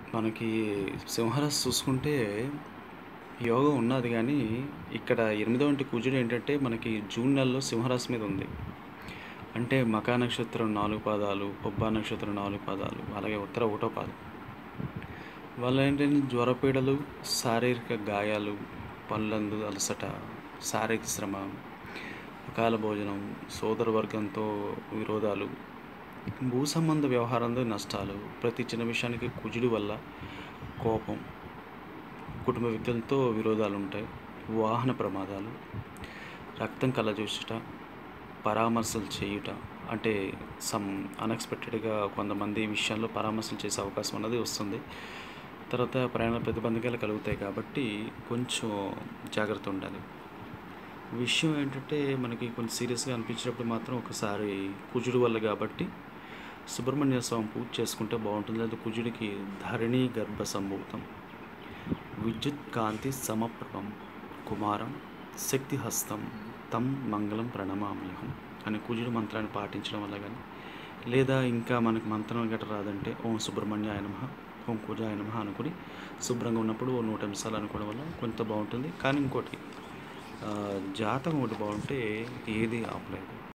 మనకి సింహరాశి చూసుకుంటే యోగం ఉన్నది కానీ ఇక్కడ ఎనిమిదవ ఇంటి కుజుడు ఏంటంటే మనకి జూన్ నెలలో సింహరాశి మీద ఉంది అంటే మకా నక్షత్రం నాలుగు పాదాలు పొబ్బా నక్షత్రం నాలుగు పాదాలు అలాగే ఉత్తర ఒకటో పాదం వల్ల ఏంటంటే జ్వరపీడలు శారీరక గాయాలు పనులందు అలసట శారీరక శ్రమ అకాల భోజనం సోదర వర్గంతో విరోధాలు భూ సంబంధ వ్యవహారంలో నష్టాలు ప్రతి చిన్న విషయానికి కుజుడి వల్ల కోపం కుటుంబ వ్యక్తులతో విరోధాలు ఉంటాయి వాహన ప్రమాదాలు రక్తం కలజూచుట పరామర్శలు చేయుట అంటే సమ్ అన్ఎక్స్పెక్టెడ్గా కొంతమంది విషయాల్లో పరామర్శలు చేసే అవకాశం అన్నది వస్తుంది తర్వాత ప్రయాణ ప్రతిబంధకాలు కలుగుతాయి కాబట్టి కొంచెం జాగ్రత్త ఉండాలి విషయం ఏంటంటే మనకి కొంచెం సీరియస్గా అనిపించినప్పుడు మాత్రం ఒకసారి కుజుడు వల్ల కాబట్టి సుబ్రహ్మణ్య స్వామి పూజ చేసుకుంటే బాగుంటుంది లేదా కుజుడికి ధరణి గర్భ సంభూతం విద్యుత్ కాంతి సమప్రభం కుమారం శక్తిహస్తం తం మంగళం ప్రణమామ్యహం అనే కుజుడు మంత్రాన్ని పాటించడం వల్ల కానీ లేదా ఇంకా మనకి మంత్రం గట్రా రాదంటే ఓం సుబ్రహ్మణ్యాయ నమః ఓం కుజాయ నమః అనుకుని శుభ్రంగా ఉన్నప్పుడు ఓ నూట నిమిషాలు అనుకోవడం వల్ల కొంత బాగుంటుంది కానీ ఇంకోటి ఆ, జాతకం ఒకటి బాగుంటే ఏది ఆపలేదు